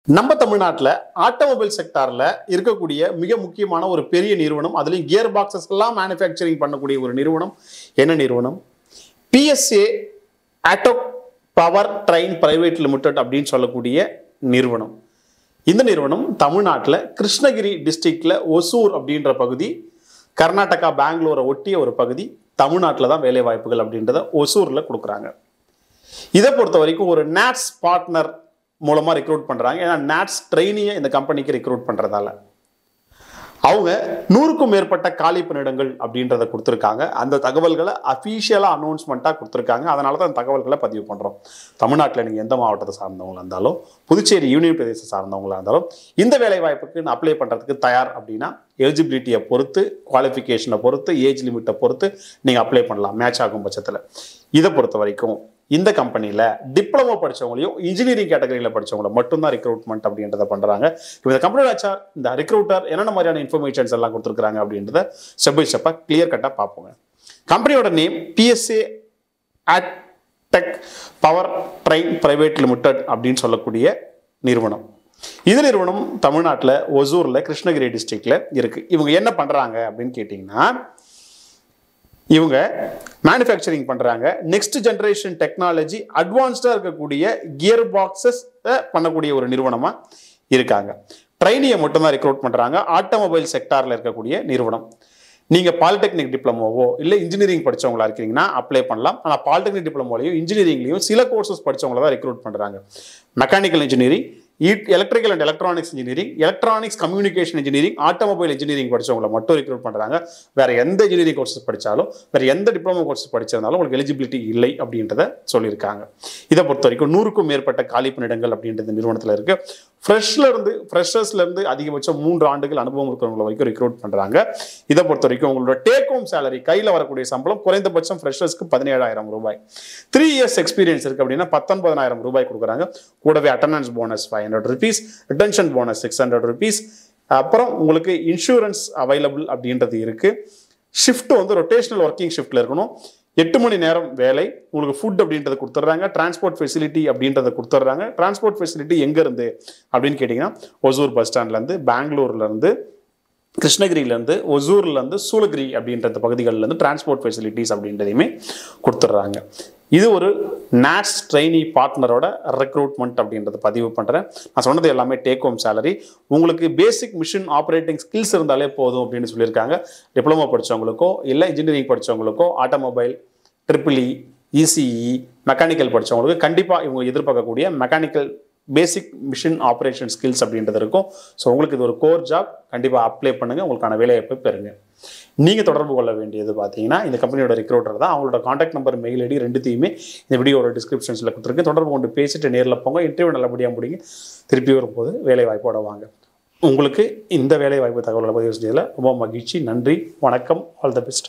நம்ம தமிழ்நாட்டில் ஆட்டோமொபைல் செக்டாரில் இருக்கக்கூடிய மிக முக்கியமான ஒரு பெரிய நிறுவனம் அதுலேயும் கியர் பாக்ஸஸ் எல்லாம் மேனுஃபேக்சரிங் பண்ணக்கூடிய ஒரு நிறுவனம் என்ன நிறுவனம் PSA auto power train private limited அப்படின்னு சொல்லக்கூடிய நிறுவனம் இந்த நிறுவனம் தமிழ்நாட்டில் கிருஷ்ணகிரி டிஸ்ட்ரிக்ட்ல ஒசூர் அப்படின்ற பகுதி கர்நாடகா பெங்களூரை ஒட்டிய ஒரு பகுதி தமிழ்நாட்டில் தான் வேலை வாய்ப்புகள் அப்படின்றத ஒசூரில் கொடுக்குறாங்க இதை பொறுத்த வரைக்கும் ஒரு நேட்ஸ் பார்ட்னர் மூலமாக ரெக்ரூட் பண்ணுறாங்க ஏன்னா நேட்ஸ் ட்ரெயினியை இந்த கம்பெனிக்கு ரெக்ரூட் பண்ணுறதால அவங்க நூறுக்கும் மேற்பட்ட காலி பணியிடங்கள் அப்படின்றத கொடுத்துருக்காங்க அந்த தகவல்களை அஃபீஷியலாக அனௌன்ஸ்மெண்ட்டாக கொடுத்துருக்காங்க அதனால தான் அந்த தகவல்களை பதிவு பண்ணுறோம் தமிழ்நாட்டில் நீங்கள் எந்த மாவட்டத்தை சார்ந்தவங்களா இருந்தாலும் புதுச்சேரி யூனியன் பிரதேசம் சார்ந்தவங்களா இருந்தாலும் இந்த வேலை வாய்ப்புக்கு நான் அப்ளை பண்ணுறதுக்கு தயார் அப்படின்னா எலிஜிபிலிட்டியை பொறுத்து குவாலிஃபிகேஷனை பொறுத்து ஏஜ் லிமிட்டை பொறுத்து நீங்கள் அப்ளை பண்ணலாம் மேட்ச் ஆகும் பட்சத்தில் இதை பொறுத்த வரைக்கும் இந்த கம்பெனியில் டிப்ளமோ படிச்சவங்களையும் இன்ஜினியரிங் கேட்டகரியில் படிச்சவங்கள மட்டும்தான் ரெக்ரூட்மெண்ட் அப்படின்றத பண்ணுறாங்க இப்போ இந்த கம்ப்யூட்டர் ஹெச்ஆர் இந்த ரெக்ரூட்டர் என்னென்ன மாதிரியான இன்ஃபர்மேஷன்ஸ் எல்லாம் கொடுத்துருக்காங்க அப்படின்றத ஸ்டெப் பை ஸ்டெப்பாக கிளியர் கட்டாக பார்ப்போங்க கம்பெனியோட name PSA at tech power train private limited அப்படின்னு சொல்லக்கூடிய நிறுவனம் இந்த நிறுவனம் தமிழ்நாட்டில் ஒசூரில் கிருஷ்ணகிரி டிஸ்ட்ரிக்டில் இருக்குது இவங்க என்ன பண்ணுறாங்க அப்படின்னு கேட்டிங்கன்னா இவங்க மேனுஃபேக்சரிங் பண்ணுறாங்க நெக்ஸ்ட் ஜென்ரேஷன் டெக்னாலஜி அட்வான்ஸ்டாக இருக்கக்கூடிய கியர் பாக்ஸஸ் பண்ணக்கூடிய ஒரு நிறுவனமாக இருக்காங்க ட்ரைனியை மட்டும்தான் ரெக்ரூட் பண்ணுறாங்க ஆட்டோமொபைல் செக்டாரில் இருக்கக்கூடிய நிறுவனம் நீங்கள் பாலிடெக்னிக் டிப்ளமோவோ இல்லை இன்ஜினியரிங் படிச்சவங்களா இருக்கீங்கன்னா அப்ளை பண்ணலாம் ஆனால் பாலிடெக்னிக் டிப்ளமோலையும் இன்ஜினியரிங்லையும் சில கோர்சஸ் படிச்சவங்கள தான் ரெக்ரூட் பண்ணுறாங்க mechanical engineering electrical and electronics engineering electronics communication engineering automobile engineering படிச்சவங்கள மட்டும் ரெக்ரூட் பண்ணுறாங்க வேற எந்த இன்ஜினியரிங் கோர்சஸ் படித்தாலும் வேற எந்த டிப்ளமோ கோர்சஸ் படிச்சிருந்தாலும் உங்களுக்கு எலிஜிபிலிட்டி இல்லை அப்படின்றத சொல்லியிருக்காங்க இதை பொறுத்த வரைக்கும் நூறுக்கும் மேற்பட்ட காலி பணியிடங்கள் அப்படின்றது நிறுவனத்தில் இருக்கு ஃப்ரெஷ்ல இருந்து ஃப்ரெஷர்ஸ்ல இருந்து அதிகபட்சம் மூன்று ஆண்டுகள் அனுபவம் இருக்கிறவங்க வரைக்கும் ரெக்ரூட் பண்றாங்க இதை பொறுத்த வரைக்கும் உங்களோட டேக் ஹோம் சேலரி கையில் வரக்கூடிய சம்பளம் குறைந்தபட்சம் ஃப்ரெஷர்ஸ்க்கு பதினேழாயிரம் ரூபாய் த்ரீ இயர்ஸ் எக்ஸ்பீரியன்ஸ் இருக்கு அப்படின்னா பத்தொன்பதாயிரம் ரூபாய் கொடுக்குறாங்க கூடவே attendance bonus five hundred rupees retention bonus six hundred rupees அப்புறம் உங்களுக்கு இன்சூரன்ஸ் அவைலபிள் அப்படின்றது இருக்கு ஷிஃப்ட் வந்து ரொட்டேஷனல் ஒர்க்கிங் ஷிஃப்ட்ல இருக்கணும் எட்டு மணி நேரம் வேலை உங்களுக்கு ஃபுட் அப்படின்றத கொடுத்துட்றாங்க டிரான்ஸ்போர்ட் ஃபெசிலிட்டி அப்படின்றத கொடுத்துட்றாங்க டிரான்ஸ்போர்ட் ஃபெசிலிட்டி எங்கேருந்து அப்படின்னு கேட்டிங்கன்னா ஒசூர் பஸ் ஸ்டாண்ட்லேருந்து பெங்களூர்லேருந்து கிருஷ்ணகிரியிலேருந்து ஒசூர்லேருந்து சூளகிரி அப்படின்ற பகுதிகளிலேருந்து டிரான்ஸ்போர்ட் ஃபெசிலிட்டிஸ் அப்படின்றதையுமே கொடுத்துட்றாங்க இது ஒரு நேட்ஸ் ட்ரெயினி பார்ட்னரோட ரெக்ரூட்மெண்ட் அப்படின்றத பதிவு பண்ணுறேன் நான் சொன்னது எல்லாமே டேக் ஹோம் சேலரி உங்களுக்கு பேசிக் மிஷின் ஆப்ரேட்டிங் ஸ்கில்ஸ் இருந்தாலே போதும் அப்படின்னு சொல்லியிருக்காங்க டிப்ளமோ படித்தவங்களுக்கோ இல்லை இன்ஜினியரிங் படித்தவங்களுக்கோ automobile triple E ECE mechanical படித்தவங்களுக்கு கண்டிப்பாக இவங்க எதிர்பார்க்கக்கூடிய mechanical basic machine operation skills அப்படின்றது இருக்கும் ஸோ உங்களுக்கு இது ஒரு கோர் ஜாப் கண்டிப்பாக அப்ளை பண்ணுங்கள் உங்களுக்கான வேலைவாய்ப்பை பெறுங்க நீங்கள் தொடர்பு கொள்ள வேண்டியது பார்த்தீங்கன்னா இந்த கம்பெனியோட ரெக்ரூட்டர் தான் அவங்களோட காண்டாக்ட் நம்பர் மெயில் ஐடி ரெண்டுத்தையுமே இந்த வீடியோட டிஸ்கிரிப்ஷன்ஸில் கொடுத்துருக்கேன் தொடர்பு கொண்டு பேசிட்டு நேரில் போங்க இன்டர்வியூ நல்லபடியாக முடிங்க திருப்பி வரும்போது வேலை வாய்ப்போட வாங்க உங்களுக்கு இந்த வேலை வாய்ப்பு தகவல்களை பதிவு செஞ்சதில் ரொம்ப மகிழ்ச்சி நன்றி வணக்கம் ஆல் த பெஸ்ட்